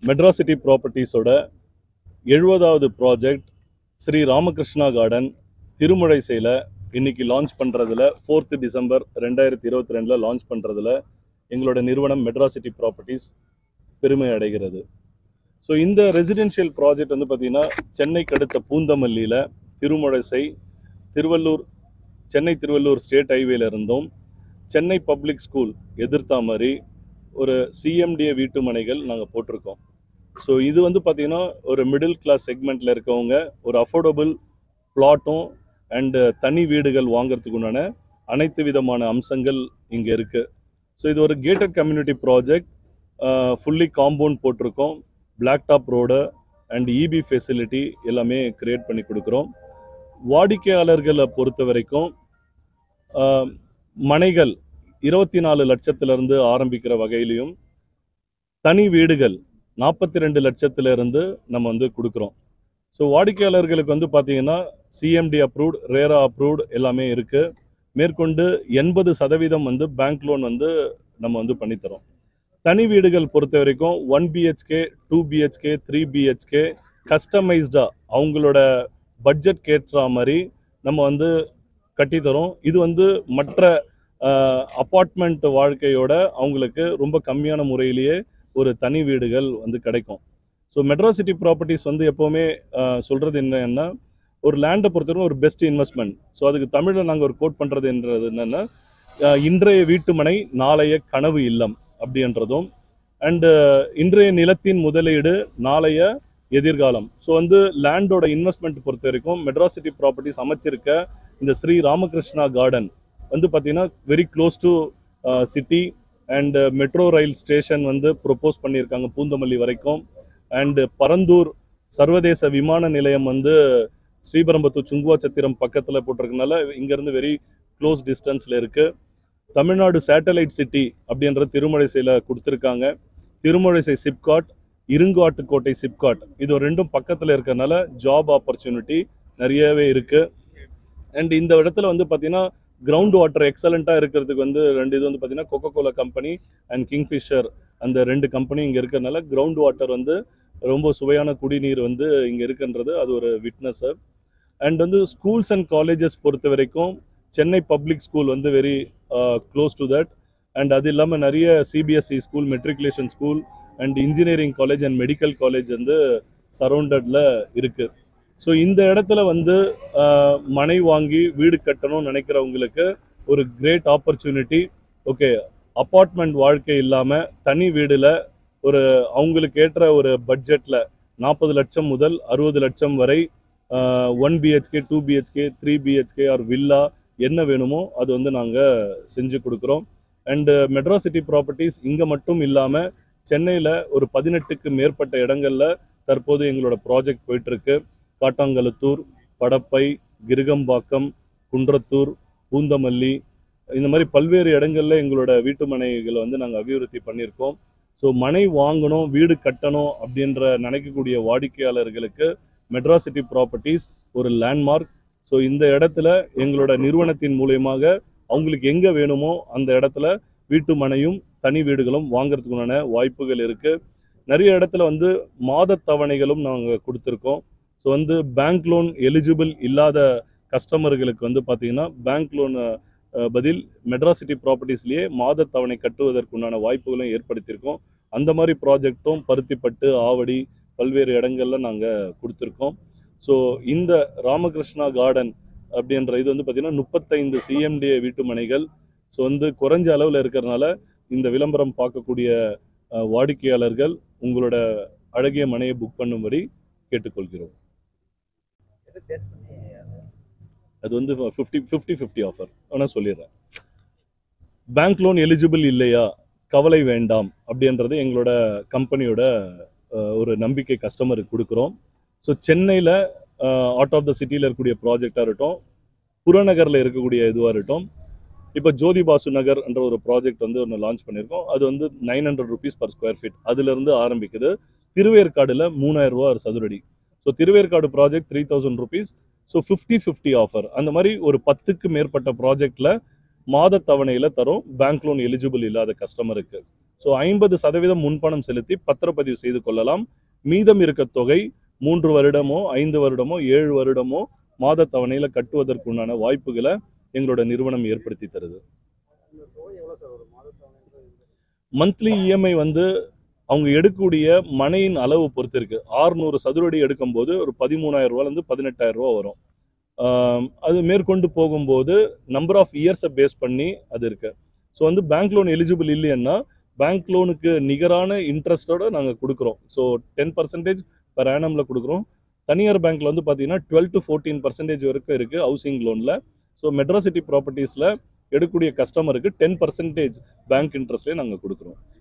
மெட்ராசிட்டி ப்ராப்பர்ட்டிஸோட எழுபதாவது project Sri Ramakrishna garden திருமுழைசையில் இன்னைக்கு லான்ச் பண்ணுறதுல ஃபோர்த்து டிசம்பர் ரெண்டாயிரத்தி இருபத்தி ரெண்டில் லான்ச் பண்ணுறதுல எங்களோட நிறுவனம் மெட்ராசிட்டி ப்ராப்பர்ட்டிஸ் பெருமை அடைகிறது ஸோ இந்த ரெசிடென்ஷியல் ப்ராஜெக்ட் வந்து பார்த்திங்கன்னா சென்னைக்கு அடுத்த பூந்தமல்லியில் திருமுழைசை திருவள்ளூர் சென்னை திருவள்ளூர் ஸ்டேட் ஹைவேல இருந்தும் சென்னை பப்ளிக் ஸ்கூல் எதிர்த்தா மாதிரி ஒரு சிஎம்டிஏ வீட்டு மனைகள் நாங்கள் போட்டிருக்கோம் ஸோ இது வந்து பார்த்தீங்கன்னா ஒரு மிடில் கிளாஸ் செக்மெண்ட்டில் இருக்கவங்க ஒரு அஃபோர்டபுள் பிளாட்டும் அண்டு தனி வீடுகள் வாங்குறதுக்கு உண்டான அனைத்து விதமான அம்சங்கள் இங்கே இருக்குது ஸோ இது ஒரு gated community project fully compound போட்டிருக்கோம் black top road and EB facility எல்லாமே கிரியேட் பண்ணி கொடுக்குறோம் வாடிக்கையாளர்களை பொறுத்த வரைக்கும் ஆஹ், மனைகள் இருபத்தி நாலு லட்சத்திலிருந்து ஆரம்பிக்கிற வகையிலையும் தனி வீடுகள் நாற்பத்தி ரெண்டு லட்சத்திலிருந்து நம்ம வந்து கொடுக்குறோம் ஸோ வாடிக்கையாளர்களுக்கு வந்து பார்த்தீங்கன்னா சிஎம்டி அப்ரூவ்ட் ரேரா அப்ரூவ்ட் எல்லாமே இருக்குது மேற்கொண்டு எண்பது சதவீதம் வந்து பேங்க் லோன் வந்து நம்ம வந்து பண்ணித்தரோம் தனி வீடுகள் பொறுத்த வரைக்கும் one BHK two BHK three BHK கஸ்டமைஸ்டாக அவங்களோட பட்ஜெட் கேட்டுற மாதிரி நம்ம வந்து கட்டித்தரோம் இது வந்து மற்ற அப்பார்ட்மெண்ட் வாழ்க்கையோட அவங்களுக்கு ரொம்ப கம்மியான முறையிலேயே ஒரு தனி வீடுகள் வந்து கிடைக்கும் ஸோ மெட்ராசிட்டி ப்ராப்பர்ட்டிஸ் வந்து எப்போவுமே ஆஹ், சொல்றது என்னன்னா ஒரு லேண்டை பொறுத்தவரைக்கும் ஒரு பெஸ்ட் இன்வெஸ்ட்மெண்ட் ஸோ அதுக்கு தமிழில் நாங்கள் ஒரு கோட் பண்ணுறதுன்றது என்னென்னா இன்றைய வீட்டுமனை நாளைய கனவு இல்லம் அப்படின்றதும் அண்டு இன்றைய நிலத்தின் முதலீடு நாளைய எதிர்காலம் ஸோ வந்து லேண்டோட இன்வெஸ்ட்மெண்ட் பொறுத்த வரைக்கும் மெட்ராசிட்டி ப்ராப்பர்ட்டிஸ் அமைச்சிருக்க இந்த ஸ்ரீ ராமகிருஷ்ணா கார்டன் வந்து பார்த்தீங்கன்னா very close to city and metro rail station வந்து ப்ரொப்போஸ் பண்ணியிருக்காங்க பூந்தமல்லி வரைக்கும் அண்டு பரந்தூர் சர்வதேச விமான நிலையம் வந்து ஸ்ரீபெரும்புத்தூர் சுங்குவாச்சத்திரம் பக்கத்தில் போட்டிருக்கனால இங்கேருந்து வெரி க்ளோஸ் டிஸ்டன்ஸில் இருக்குது தமிழ்நாடு சேட்டலைட் சிட்டி அப்படின்ற திருமழிசையில் கொடுத்துருக்காங்க திருமழிசை சிப்காட் இருங்காட்டுக்கோட்டை சிப்காட் இது ரெண்டும் பக்கத்தில் இருக்கறனால ஜாப் ஆப்பர்ச்சுனிட்டி நிறையவே இருக்குது அண்ட் இந்த இடத்துல வந்து பார்த்தீங்கன்னா கிரவுண்ட் வாட்டர் எக்ஸலண்ட்டாக இருக்கிறதுக்கு வந்து ரெண்டு இது வந்து பார்த்தீங்கன்னா Coca Cola company and Kingfisher அந்த ரெண்டு கம்பெனி இங்கே இருக்கிறனால கிரவுண்ட் வாட்டர் வந்து ரொம்ப சுவையான குடிநீர் வந்து இங்கே இருக்குன்றது அது ஒரு விட்னஸ் அண்ட் வந்து ஸ்கூல்ஸ் அண்ட் காலேஜஸ் பொறுத்த வரைக்கும் சென்னை பப்ளிக் ஸ்கூல் வந்து very close to that and அது இல்லாமல் நிறைய CBSE school matriculation school and engineering college and medical college வந்து சரௌண்டடில் இருக்குது ஸோ இந்த இடத்துல வந்து ஆஹ், மனை வாங்கி வீடு கட்டணும்னு நினைக்கிறவங்களுக்கு ஒரு கிரேட் ஆப்பர்ச்சுனிட்டி ஓகே அப்பார்ட்மெண்ட் வாழ்க்கை இல்லாமல் தனி வீடில் ஒரு அவங்களுக்கு ஏற்ற ஒரு பட்ஜெட்டில் நாற்பது லட்சம் முதல் அறுபது லட்சம் வரை one BHK two BHK three BHK or villa என்ன வேணுமோ அது வந்து நாங்கள் செஞ்சு கொடுக்குறோம் அண்டு மெட்ராசிட்டி ப்ராப்பர்ட்டிஸ் இங்கே மட்டும் இல்லாமல் சென்னையில் ஒரு பதினெட்டுக்கு மேற்பட்ட இடங்கள்ல தற்போது எங்களோட ப்ராஜெக்ட் போயிட்டுருக்கு காட்டாங்கலுத்தூர் படப்பை கிருகம்பாக்கம் குன்றத்தூர் பூந்தமல்லி இந்த மாதிரி பல்வேறு இடங்கள்ல எங்களோட வீட்டு மனைகளை வந்து நாங்கள் அபிவிருத்தி பண்ணியிருக்கோம் ஸோ மனை வாங்கணும் வீடு கட்டணும் அப்படின்ற நினைக்கக்கூடிய வாடிக்கையாளர்களுக்கு மெட்ராசிட்டி ப்ராப்பர்ட்டிஸ் ஒரு லேண்ட்மார்க் ஸோ இந்த இடத்துல எங்களோட நிறுவனத்தின் மூலியமாக அவங்களுக்கு எங்கே வேணுமோ அந்த இடத்துல வீட்டு மனையும் தனி வீடுகளும் வாங்குறதுக்குண்டான வாய்ப்புகள் இருக்கு நிறைய இடத்துல வந்து மாத தவணைகளும் நாங்கள் கொடுத்துருக்கோம் ஸோ வந்து பேங்க் லோன் எலிஜிபிள் இல்லாத கஸ்டமர்களுக்கு வந்து பார்த்தீங்கன்னா பேங்க் லோன் பதில் மெட்ராசிட்டி ப்ராப்பர்ட்டிஸ்லேயே மாத தவணை கட்டுவதற்குண்டான வாய்ப்புகளும் ஏற்படுத்தியிருக்கோம் அந்த மாதிரி ப்ராஜெக்டும் பருத்திப்பட்டு ஆவடி பல்வேறு இடங்கள்ல நாங்கள் கொடுத்துருக்கோம் ஸோ இந்த ராமகிருஷ்ணா கார்டன் அப்படின்ற இது வந்து பார்த்தீங்கன்னா முப்பத்தைந்து சிஎம்டிஏ வீட்டு மனைகள் ஸோ வந்து குறைஞ்ச அளவில் இருக்கிறனால இந்த விளம்பரம் பார்க்கக்கூடிய அஹ், வாடிக்கையாளர்கள் உங்களோட அழகிய மனையை புக் பண்ணும்படி கேட்டுக்கொள்கிறோம் எது டேஸ்ட் பண்ணி அது அது வந்து ஃபிஃப்டி ஃபிஃப்டி ஃபிஃப்டி ஆஃபர் ஆனால் சொல்லிடுறேன் பேங்க் லோன் எலிஜிபிள் இல்லையா கவலை வேண்டாம் அப்படின்றது எங்களோட கம்பெனியோட அஹ், ஒரு நம்பிக்கை கஸ்டமருக்கு கொடுக்குறோம் ஸோ சென்னையில் அவுட் ஆஃப் த சிட்டியில் இருக்கக்கூடிய ப்ராஜெக்டாக இருக்கட்டும் புறநகரில் இருக்கக்கூடிய இதுவாக இருக்கட்டும் இப்போ ஜோதி பாசு நகர் என்ற ஒரு ப்ராஜெக்ட் வந்து ஒன்று லான்ச் பண்ணியிருக்கோம் அது வந்து nine hundred rupees per square feet அதுலேருந்து ஆரம்பிக்குது திருவேற்காடில் மூணாயிரம் ரூபா ஒரு சதுரடி so Thiruverkadu project three thousand rupees so fifty fifty offer அந்த மாதிரி ஒரு பத்துக்கு மேற்பட்ட ப்ராஜெக்டில் மாத தவணையில் தரும் பேங்க் லோன் எலிஜிபிள் இல்லாத கஸ்டமருக்கு ஸோ ஐம்பது சதவீதம் முன்பணம் செலுத்தி பத்திரப்பதிவு செய்து கொள்ளலாம் மீதம் இருக்க தொகை மூன்று வருடமோ ஐந்து வருடமோ ஏழு வருடமோ மாத தவணையில கட்டுவதற்குண்டான வாய்ப்புகளை எங்களோட நிறுவனம் ஏற்படுத்தி தருது இந்த தொகை எவ்வளோ சார் ஒரு மாதத்தவணை மந்த்லி இஎம்ஐ வந்து அவங்க எடுக்கக்கூடிய மனையின் அளவு பொறுத்து இருக்கு ஆறுநூறு சதுரடி எடுக்கும்போது ஒரு பதிமூணாயிரம் ரூபாயிலேருந்து பதினெட்டாயிரம் ரூபா வரும் ஆம், அது மேற்கொண்டு போகும்போது நம்பர் ஆஃப் இயர்ஸை பேஸ் பண்ணி அது இருக்கு ஸோ வந்து பேங்க் லோன் எலிஜிபிள் இல்லைன்னா பேங்க் லோனுக்கு நிகரான இன்ட்ரெஸ்ட்டோட நாங்கள் கொடுக்குறோம் ஸோ டென் பர்சன்டேஜ் per annumல கொடுக்குறோம் தனியார் பேங்க்ல வந்து பார்த்தீங்கன்னா டுவெல் டு ஃபோர்டீன் பர்சன்டேஜ் வரைக்கும் இருக்கு ஹவுசிங் லோனில் ஸோ மெட்ராசிட்டி ப்ராப்பர்ட்டிஸில் எடுக்கக்கூடிய கஸ்டமருக்கு டென் பர்சன்டேஜ் பேங்க் இன்ட்ரெஸ்ட்லேயே நாங்கள் கொடுக்குறோம்